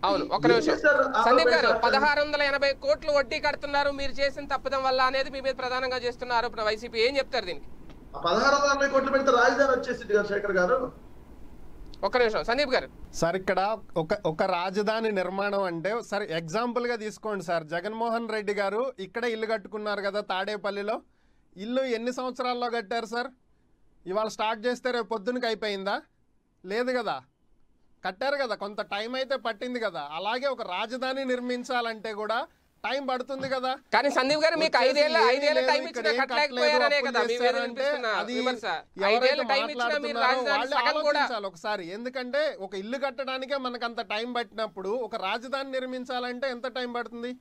అవును ఒక్క ఏం నిమిషం చేశారు సందీప్ ఆంధ్రప్రదేశ్ గారు రాష్ట్రానికి? పదహారు వందల ఎనభై కోట్లు వడ్డీ కడుతున్నారు మీరు చేసిన తప్పిదం వల్ల అనేది మీ మీద ప్రధానంగా చేస్తున్న ఆరోపణ వైసీపీ ఏం చెప్తారు దీనికి ఆ పదహారు వందల ఎనభై కోట్లు పెడితే రాజధాని వచ్చేసింది కదా శేఖర్ గారు ఒక్క నిమిషం సందీప్ గారు సార్ ఇక్కడ ఒక ఒక రాజధాని నిర్మాణం అంటే సార్ ఎగ్జాంపుల్గా తీసుకోండి సార్ జగన్మోహన్ రెడ్డి గారు ఇక్కడే ఇల్లు కట్టుకున్నారు కదా తాడేపల్లిలో ఇల్లు ఎన్ని సంవత్సరాల్లో కట్టారు సార్ ఇవాళ స్టార్ట్ చేస్తే రేపు పొద్దునకి అయిపోయిందా లేదు కదా కట్టారు కదా కొంత టైం అయితే పట్టింది కదా అలాగే ఒక రాజధాని నిర్మించాలంటే కూడా టైం పడుతుంది కదా కానీ సందీప్ గారు మీకు వచ్చేసి ఐదేళ్ళ ఏమీ ఐదేళ్ళ లేదు, టైం ఇక్కడ ఇచ్చినా ఏం కట్టలేకపోయారనే కట్టలేదు, కదా మీ అప్పులు మీద చేశారంటే వినిపిస్తున్న అది విమర్శ ఎవరైతే ఐదేళ్ళ టైం ఇచ్చినా మీరు మాట్లాడుతున్నారో రాజధాని వాళ్ళే సగం కూడా ఆలోచించాలి ఒకసారి ఎందుకంటే ఒక ఇల్లు కట్టడానికే మనకు అంత టైం పట్టినప్పుడు ఒక రాజధాని నిర్మించాలంటే ఎంత టైం పడుతుంది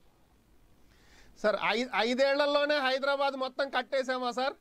సార్ ఐ ఐదేళ్లలోనే హైదరాబాద్ మొత్తం కట్టేశామా సార్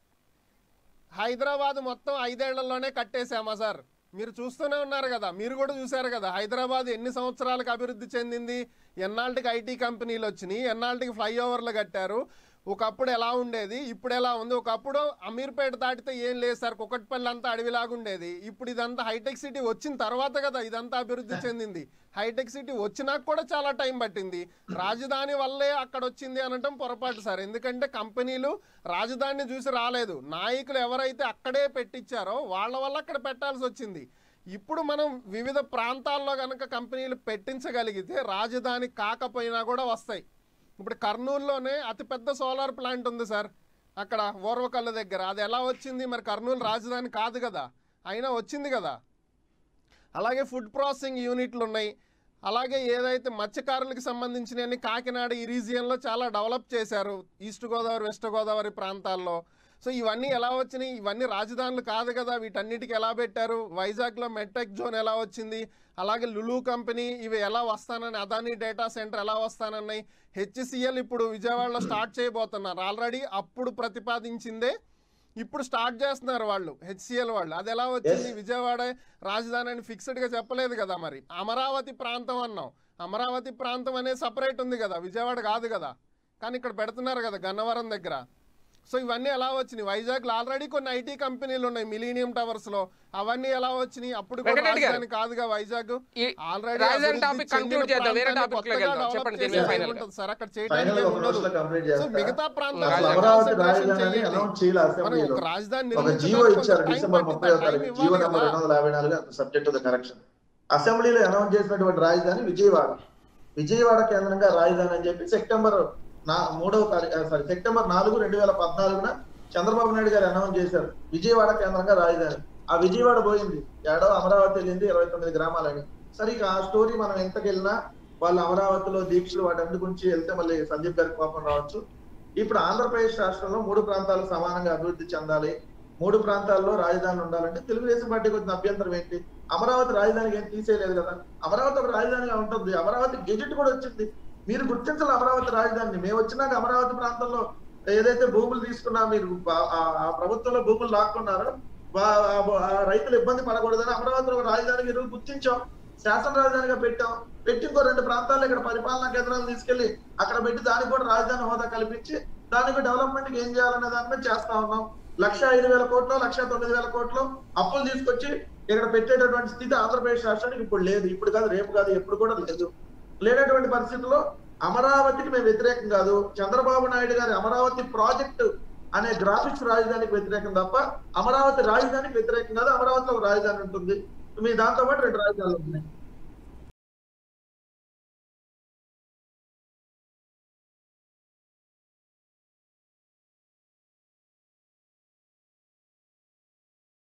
హైదరాబాద్ మొత్తం ఐదేళ్లలోనే కట్టేశామా సార్ మీరు చూస్తూనే ఉన్నారు కదా మీరు కూడా చూశారు కదా హైదరాబాద్ ఎన్ని సంవత్సరాలకు అభివృద్ధి చెందింది ఎన్నాళ్ళకి ఐటీ కంపెనీలు వచ్చినాయి ఎన్నాళ్ళకి ఫ్లైఓవర్లు కట్టారు ఒకప్పుడు ఎలా ఉండేది ఇప్పుడు ఎలా ఉంది ఒకప్పుడు అమీర్పేట దాటితే ఏం లేదు సార్ కుకట్పల్లి అంతా అడవిలాగా ఉండేది ఇప్పుడు ఇదంతా హైటెక్ సిటీ వచ్చిన తర్వాత కదా ఇదంతా అభివృద్ధి చెందింది హైటెక్ సిటీ వచ్చినాక కూడా చాలా టైం పట్టింది రాజధాని వల్లే అక్కడ వచ్చింది అనటం పొరపాటు సార్ ఎందుకంటే కంపెనీలు రాజధానిని చూసి రాలేదు నాయకులు ఎవరైతే అక్కడే పెట్టించారో వాళ్ళ వల్ల అక్కడ పెట్టాల్సి వచ్చింది ఇప్పుడు మనం వివిధ ప్రాంతాల్లో కనుక కంపెనీలు పెట్టించగలిగితే రాజధాని కాకపోయినా కూడా వస్తాయి ఇప్పుడు కర్నూలులోనే అతిపెద్ద సోలార్ ప్లాంట్ ఉంది సార్ అక్కడ ఓర్వకల్ల దగ్గర అది ఎలా వచ్చింది మరి కర్నూలు రాజధాని కాదు కదా అయినా వచ్చింది కదా అలాగే ఫుడ్ ప్రాసెసింగ్ యూనిట్లు ఉన్నాయి అలాగే ఏదైతే మత్స్యకారులకు సంబంధించినవి కాకినాడ ఈ రీజియన్లో చాలా డెవలప్ చేశారు ఈస్ట్ గోదావరి వెస్ట్ గోదావరి ప్రాంతాల్లో సో ఇవన్నీ ఎలా వచ్చినాయి ఇవన్నీ రాజధానులు కాదు కదా వీటన్నిటికి ఎలా పెట్టారు వైజాగ్లో మెట్టెక్ జోన్ ఎలా వచ్చింది అలాగే లులు కంపెనీ ఇవి ఎలా వస్తానని అదానీ డేటా సెంటర్ ఎలా వస్తానన్నాయి హెచ్సిఎల్ ఇప్పుడు విజయవాడలో స్టార్ట్ చేయబోతున్నారు ఆల్రెడీ అప్పుడు ప్రతిపాదించిందే ఇప్పుడు స్టార్ట్ చేస్తున్నారు వాళ్ళు హెచ్సిఎల్ వాళ్ళు అది ఎలా వచ్చింది విజయవాడ రాజధాని అని ఫిక్స్డ్ గా చెప్పలేదు కదా మరి అమరావతి ప్రాంతం అన్నాం అమరావతి ప్రాంతం అనేది సపరేట్ ఉంది కదా విజయవాడ కాదు కదా కానీ ఇక్కడ పెడుతున్నారు కదా గన్నవరం దగ్గర సో ఇవన్నీ ఎలా వచ్చినాయి వైజాగ్ లో ఆల్రెడీ కొన్ని ఐటీ కంపెనీలు ఉన్నాయి మిలీనియం టవర్స్ లో అవన్నీ ఎలా వచ్చినాయి అప్పుడు కూడా వెంకటరెడ్డి గారు. రాజధాని కాదుగా వైజాగ్ ఈ ఆల్రెడీ రాజధాని అభివృద్ధి టాపిక్ చెందిన కంక్లూడ్ చేద్దాం వేరే ప్రాంతాన్ని టాపిక్ లోకి కొత్తగా వెళ్దాం డెవలప్ చెప్పండి చేసేది దీని మీద ఫైనల్ ఉంటుంది సార్ అక్కడ ఫైనల్ చేయడానికి గా ఏం ఒక ఉండదు రోజులో కంప్లీట్ సో చేస్తా మిగతా అసలు ప్రాంతాల్లో అమరావతి concentration రాజధాని చేయండి. అనౌన్స్ చేయాలి మనం అసెంబ్లీలో ఒక రాజధాని ఒక నిర్మించడానికి జీవో కొంత ఇచ్చారు టైం డిసెంబర్ పట్టింది. ముప్పై ఆ టైం తారీఖు జీవో ఇవ్వాలి నెంబర్ కదా. రెండు వందల యాభై నాలుగు సబ్జెక్ట్ ద కరెక్షన్ అసెంబ్లీలో అనౌన్స్ చేసినటువంటి రాజధాని విజయవాడ విజయవాడ కేంద్రంగా రాజధాని అని చెప్పి సెప్టెంబర్ నా మూడవ తారీఖు సారీ సెప్టెంబర్ నాలుగు రెండు వేల పద్నాలుగున చంద్రబాబు నాయుడు గారు అనౌన్స్ చేశారు విజయవాడ కేంద్రంగా రాజధాని ఆ విజయవాడ పోయింది ఏడో అమరావతి వెళ్ళింది ఇరవై తొమ్మిది గ్రామాలని సరే ఇక ఆ స్టోరీ మనం ఎంతకెళ్ళినా వాళ్ళు అమరావతిలో దీక్షలు వాటి గురించి వెళ్తే మళ్ళీ సందీప్ గారికి కోపం రావచ్చు ఇప్పుడు ఆంధ్రప్రదేశ్ రాష్ట్రంలో మూడు ప్రాంతాలు సమానంగా అభివృద్ధి చెందాలి మూడు ప్రాంతాల్లో రాజధాని ఉండాలంటే తెలుగుదేశం పార్టీకి వచ్చిన అభ్యంతరం ఏంటి అమరావతి రాజధానికి ఏం తీసేయలేదు కదా అమరావతి ఒక రాజధానిగా ఉంటుంది అమరావతి గెజెట్ కూడా వచ్చింది మీరు గుర్తించాలి అమరావతి రాజధానిని మేము వచ్చినాక అమరావతి ప్రాంతంలో ఏదైతే భూములు తీసుకున్నా మీరు ఆ- ఆ- ఆ ప్రభుత్వంలో భూములు లాక్కున్నారో వా- ఆ- ఆ రైతులు ఇబ్బంది పడకూడదని అమరావతిలో ఒక రాజధానికి ఈరోజు గుర్తించాం శాసన రాజధానిగా పెట్టాం పెట్టి ఇంకో రెండు ప్రాంతాల్లో ఇక్కడ పరిపాలనా కేంద్రాలు తీసుకెళ్లి అక్కడ పెట్టి దానికి కూడా రాజధాని హోదా కల్పించి దానికి డెవలప్మెంట్ ఏం చేయాలనే దాని మీద చేస్తా ఉన్నాం లక్ష ఐదు వేల కోట్లు లక్ష తొమ్మిది వేల కోట్లు అప్పులు తీసుకొచ్చి ఇక్కడ పెట్టేటటువంటి స్థితి ఆంధ్రప్రదేశ్ రాష్ట్రానికి ఇప్పుడు లేదు ఇప్పుడు కాదు రేపు కాదు ఎప్పుడు కూడా లేదు లేనటువంటి పరిస్థితుల్లో అమరావతికి మేము వ్యతిరేకం కాదు చంద్రబాబు నాయుడు గారి అమరావతి ప్రాజెక్టు అనే గ్రాఫిక్స్ రాజధానికి వ్యతిరేకం తప్ప అమరావతి రాజధానికి వ్యతిరేకం కాదు అమరావతిలో ఒక రాజధాని ఉంటుంది మీ దాంతో పాటు రెండు రాజధానులు ఉన్నాయి